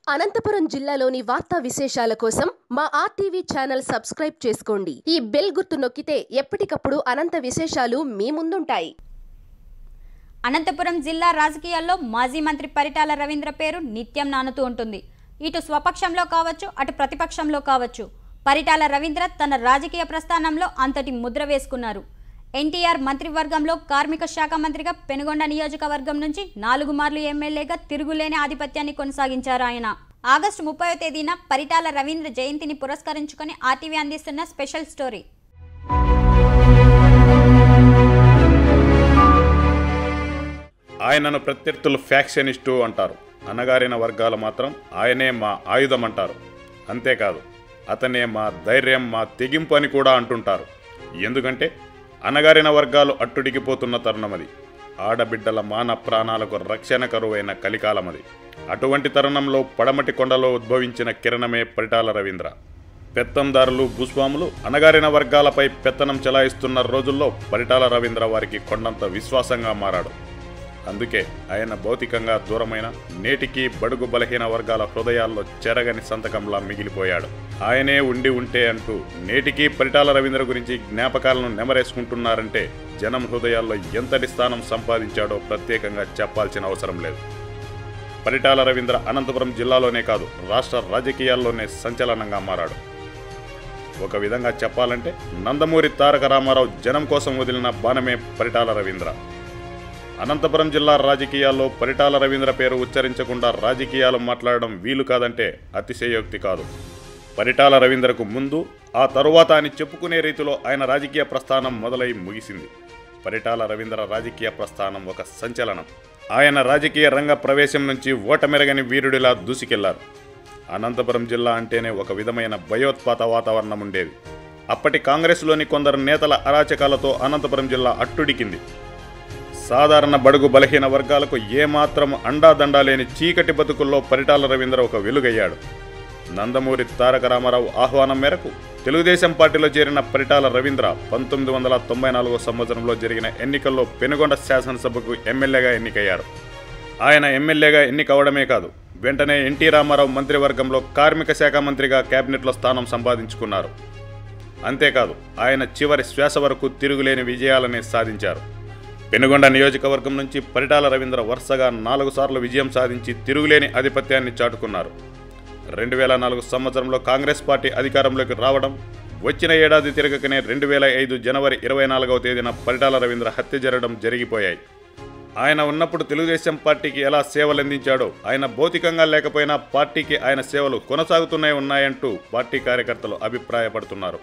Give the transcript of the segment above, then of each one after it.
అనంతపురం జిల్లాలోని వార్తా విశేషాల కోసం మా ఆర్టీవీ ఛానల్ సబ్స్క్రైబ్ చేసుకోండి ఈ బెల్ గుర్తు నొక్కితే ఎప్పటికప్పుడు అనంత విశేషాలు మీ ముందుంటాయి అనంతపురం జిల్లా రాజకీయాల్లో మాజీ మంత్రి పరిటాల రవీంద్ర పేరు నిత్యం నానుతూ ఉంటుంది ఇటు స్వపక్షంలో కావచ్చు అటు ప్రతిపక్షంలో కావచ్చు పరిటాల రవీంద్ర తన రాజకీయ ప్రస్థానంలో అంతటి ముద్ర వేసుకున్నారు ఎన్టీఆర్ మంత్రివర్గంలో కార్మిక శాఖ మంత్రిగా పెనుగొండ నియోజకవర్గం నుంచి నాలుగు మార్లు ఎమ్మెల్యేగా తిరుగులేని ఆధిపత్యాన్ని కొనసాగించారు ఆయన ఆగస్టు ముప్పై తేదీన పరిటాల రవీంద్ర జయంతిని పురస్కరించుకొని ఆర్టీవీ అందిస్తున్న స్పెషల్ స్టోరీ ఆయనను ప్రత్యర్థులు ఫ్యాక్షనిస్టు అంటారు అనగారిన వర్గాలు మాత్రం ఆయనే మా ఆయుధం అంటారు అంతేకాదు అతనే మా ధైర్యం మా తెగింపు అని కూడా అంటుంటారు ఎందుకంటే అనగారిన వర్గాలు అట్టుడికిపోతున్న తరుణమది ఆడబిడ్డల మాన ప్రాణాలకు రక్షణ కరువైన కలికాలమది అటువంటి తరుణంలో పడమటి కొండలో ఉద్భవించిన కిరణమే పరిటాల రవీంద్ర పెత్తందారులు భూస్వాములు అనగారిన వర్గాలపై పెత్తనం చెలాయిస్తున్న రోజుల్లో పరిటాల రవీంద్ర వారికి కొండంత విశ్వాసంగా మారాడు అందుకే ఆయన భౌతికంగా దూరమైన నేటికి బడుగు బలహీన వర్గాల హృదయాల్లో చెరగని సంతకంలా మిగిలిపోయాడు ఆయనే ఉండి ఉంటే అంటూ నేటికి పరిటాల రవీంద్ర గురించి జ్ఞాపకాలను నెమరేసుకుంటున్నారంటే జనం హృదయాల్లో ఎంతటి స్థానం సంపాదించాడో ప్రత్యేకంగా చెప్పాల్సిన అవసరం లేదు పరిటాల రవీంద్ర అనంతపురం జిల్లాలోనే కాదు రాష్ట్ర రాజకీయాల్లోనే సంచలనంగా మారాడు ఒక విధంగా చెప్పాలంటే నందమూరి తారక రామారావు జనం కోసం వదిలిన బాణమే పరిటాల రవీంద్ర అనంతపురం జిల్లా రాజకీయాల్లో పరిటాల రవీంద్ర పేరు ఉచ్చరించకుండా రాజకీయాలు మాట్లాడడం వీలు కాదంటే అతిశయోక్తి కాదు పరిటాల రవీంద్రకు ముందు ఆ తరువాత అని చెప్పుకునే రీతిలో ఆయన రాజకీయ ప్రస్థానం మొదలై ముగిసింది పరిటాల రవీంద్ర రాజకీయ ప్రస్థానం ఒక సంచలనం ఆయన రాజకీయ రంగ ప్రవేశం నుంచి ఓటమెరగని వీరుడిలా దూసుకెళ్లారు అనంతపురం జిల్లా అంటేనే ఒక విధమైన భయోత్పాత వాతావరణం ఉండేది అప్పటి కాంగ్రెస్లోని కొందరు నేతల అరాచకాలతో అనంతపురం జిల్లా అట్టుడికింది సాధారణ బడుగు బలహీన వర్గాలకు ఏమాత్రం అండాదండా లేని చీకటి బతుకుల్లో పరిటాల రవీంద్ర ఒక వెలుగయ్యాడు నందమూరి తారక రామారావు ఆహ్వానం మేరకు తెలుగుదేశం పార్టీలో చేరిన పరిటాల రవీంద్ర పంతొమ్మిది వందల తొంభై నాలుగో సంవత్సరంలో జరిగిన ఎన్నికల్లో పెనుగొండ శాసనసభకు ఎమ్మెల్యేగా ఎన్నికయ్యారు ఆయన ఎమ్మెల్యేగా ఎన్నికవడమే కాదు వెంటనే ఎన్టీ రామారావు మంత్రివర్గంలో కార్మిక శాఖ మంత్రిగా కేబినెట్లో స్థానం సంపాదించుకున్నారు అంతేకాదు ఆయన చివరి శ్వాస వరకు తిరుగులేని విజయాలనే సాధించారు పెనుగొండ నియోజకవర్గం నుంచి పరిటాల రవీంద్ర వరుసగా నాలుగు సార్లు విజయం సాధించి తిరుగులేని ఆధిపత్యాన్ని చాటుకున్నారు రెండు వేల నాలుగు సంవత్సరంలో కాంగ్రెస్ పార్టీ అధికారంలోకి రావడం వచ్చిన ఏడాది తిరగకనే రెండు వేల ఐదు జనవరి ఇరవై నాలుగవ తేదీన పరిటాల రవీంద్ర హత్య జరగడం జరిగిపోయాయి ఆయన ఉన్నప్పుడు తెలుగుదేశం పార్టీకి ఎలా సేవలందించాడో ఆయన భౌతికంగా లేకపోయినా పార్టీకి ఆయన సేవలు కొనసాగుతూనే ఉన్నాయంటూ పార్టీ కార్యకర్తలు అభిప్రాయపడుతున్నారు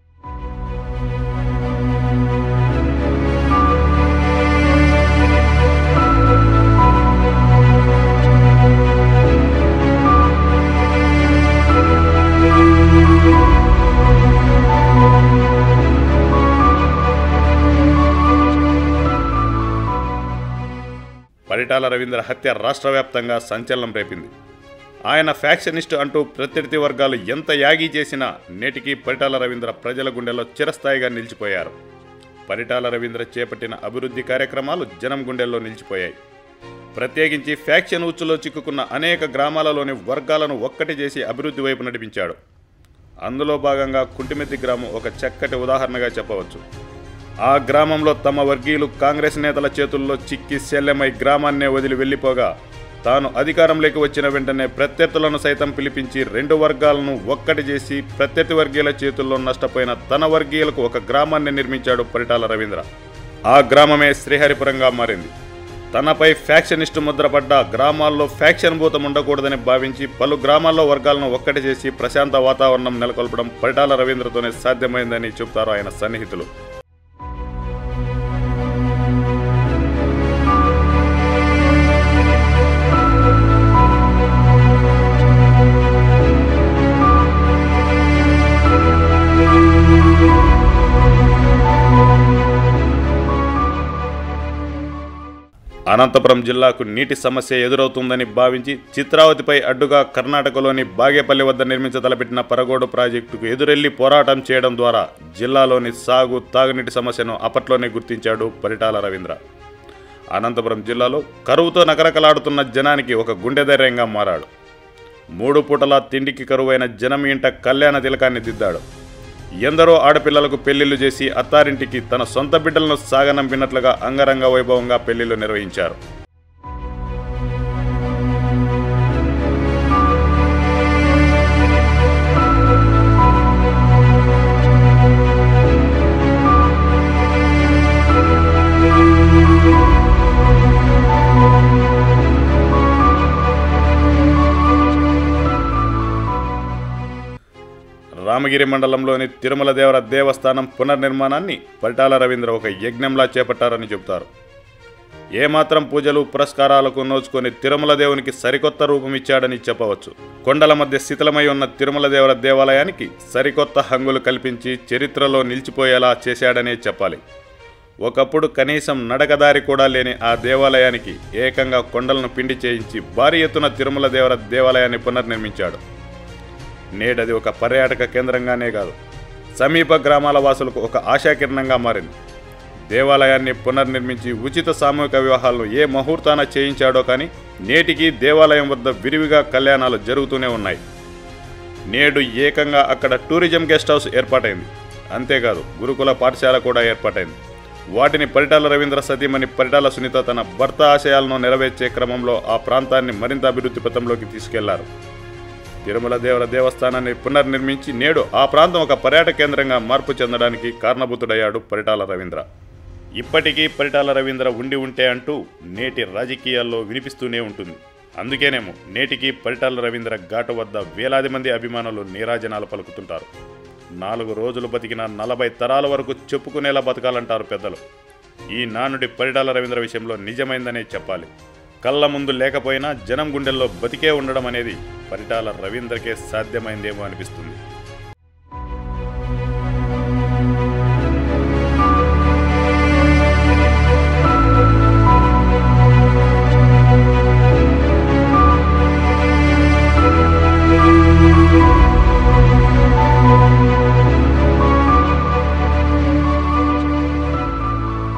పరిటాల రవీంద్ర హత్య రాష్ట్ర వ్యాప్తంగా సంచలనం రేపింది ఆయన ఫ్యాక్షనిస్ట్ అంటూ ప్రత్యర్థి వర్గాలు ఎంత యాగి చేసినా నేటికి పరిటాల రవీంద్ర ప్రజల గుండెల్లో చిరస్థాయిగా నిలిచిపోయారు పరిటాల రవీంద్ర చేపట్టిన అభివృద్ధి కార్యక్రమాలు జనం గుండెల్లో నిలిచిపోయాయి ప్రత్యేకించి ఫ్యాక్షన్ ఉచ్చులో చిక్కుకున్న అనేక గ్రామాలలోని వర్గాలను ఒక్కటి చేసి అభివృద్ధి వైపు నడిపించాడు అందులో భాగంగా కుంటిమెత్తి గ్రామం ఒక చక్కటి ఉదాహరణగా చెప్పవచ్చు ఆ గ్రామంలో తమ వర్గీయులు కాంగ్రెస్ నేతల చేతుల్లో చిక్కి శల్యమై గ్రామాన్నే వదిలి వెళ్ళిపోగా తాను అధికారంలోకి వచ్చిన వెంటనే ప్రత్యర్థులను సైతం పిలిపించి రెండు వర్గాలను ఒక్కటి చేసి ప్రత్యర్థి వర్గీయుల చేతుల్లో నష్టపోయిన తన వర్గీయులకు ఒక గ్రామాన్ని నిర్మించాడు పరిటాల రవీంద్ర ఆ గ్రామమే శ్రీహరిపురంగా మారింది తనపై ఫ్యాక్షనిస్టు ముద్రపడ్డ గ్రామాల్లో ఫ్యాక్షన్ భూతం ఉండకూడదని భావించి పలు గ్రామాల్లో వర్గాలను ఒక్కటి చేసి ప్రశాంత వాతావరణం నెలకొల్పడం పరిటాల రవీంద్రతోనే సాధ్యమైందని చెబుతారు ఆయన సన్నిహితులు అనంతపురం జిల్లాకు నీటి సమస్య ఎదురవుతుందని భావించి చిత్రావతిపై అడ్డుగా కర్ణాటకలోని బాగేపల్లి వద్ద నిర్మించతలపెట్టిన పరగోడు ప్రాజెక్టుకు ఎదురెళ్లి పోరాటం చేయడం ద్వారా జిల్లాలోని సాగు తాగునీటి సమస్యను అప్పట్లోనే గుర్తించాడు పరిటాల రవీంద్ర అనంతపురం జిల్లాలో కరువుతో నకరకలాడుతున్న జనానికి ఒక గుండె ధైర్యంగా మారాడు మూడు పూటలా తిండికి కరువైన జనం ఇంట కళ్యాణ తిలకాన్ని దిద్దాడు ఎందరో ఆడపిల్లలకు పెళ్లిళ్లు చేసి అత్తారింటికి తన సొంత బిడ్డలను సాగనంపినట్లుగా అంగరంగ వైభవంగా పెళ్లిళ్లు నిర్వహించారు రామగిరి మండలంలోని తిరుమల దేవర దేవస్థానం పునర్నిర్మాణాన్ని పరిటాల రవీంద్ర ఒక యజ్ఞంలా చేపట్టారని చెబుతారు ఏమాత్రం పూజలు పురస్కారాలకు నోచుకొని తిరుమల దేవునికి సరికొత్త రూపం ఇచ్చాడని చెప్పవచ్చు కొండల మధ్య శిథిలమై ఉన్న తిరుమల దేవర దేవాలయానికి సరికొత్త హంగులు కల్పించి చరిత్రలో నిలిచిపోయేలా చేశాడనే చెప్పాలి ఒకప్పుడు కనీసం నడకదారి కూడా లేని ఆ దేవాలయానికి ఏకంగా కొండలను పిండి చేయించి భారీ ఎత్తున తిరుమల దేవర దేవాలయాన్ని పునర్నిర్మించాడు నేడది ఒక పర్యాటక కేంద్రంగానే కాదు సమీప గ్రామాల వాసులకు ఒక ఆశాకిరణంగా మారింది దేవాలయాన్ని పునర్నిర్మించి ఉచిత సామూహిక వివాహాలను ఏ ముహూర్తాన చేయించాడో కానీ నేటికి దేవాలయం వద్ద విరివిగా కళ్యాణాలు జరుగుతూనే ఉన్నాయి నేడు ఏకంగా అక్కడ టూరిజం గెస్ట్ హౌస్ ఏర్పాటైంది అంతేకాదు గురుకుల పాఠశాల కూడా ఏర్పాటైంది వాటిని పరిటాల రవీంద్ర సతీమణి పరిటాల సునీత తన భర్త ఆశయాలను నెరవేర్చే క్రమంలో ఆ ప్రాంతాన్ని మరింత అభివృద్ధి పథంలోకి తీసుకెళ్లారు తిరుమల దేవర దేవస్థానాన్ని పునర్నిర్మించి నేడు ఆ ప్రాంతం ఒక పర్యాటక కేంద్రంగా మార్పు చెందడానికి కారణభూతుడయ్యాడు పరిటాల రవీంద్ర ఇప్పటికీ పరిటాల రవీంద్ర ఉండి ఉంటే అంటూ నేటి రాజకీయాల్లో వినిపిస్తూనే ఉంటుంది అందుకేనేమో నేటికి పరిటాల రవీంద్ర ఘాటు వద్ద వేలాది మంది అభిమానులు నీరాజనాలు పలుకుతుంటారు నాలుగు రోజులు బతికిన నలభై తరాల వరకు చెప్పుకునేలా బతకాలంటారు పెద్దలు ఈ నానుడి పరిటాల రవీంద్ర విషయంలో నిజమైందనే చెప్పాలి కళ్ళ ముందు లేకపోయినా జనం గుండెల్లో బతికే ఉండడం అనేది పరిటాల రవీంద్రకే సాధ్యమైందేమో అనిపిస్తుంది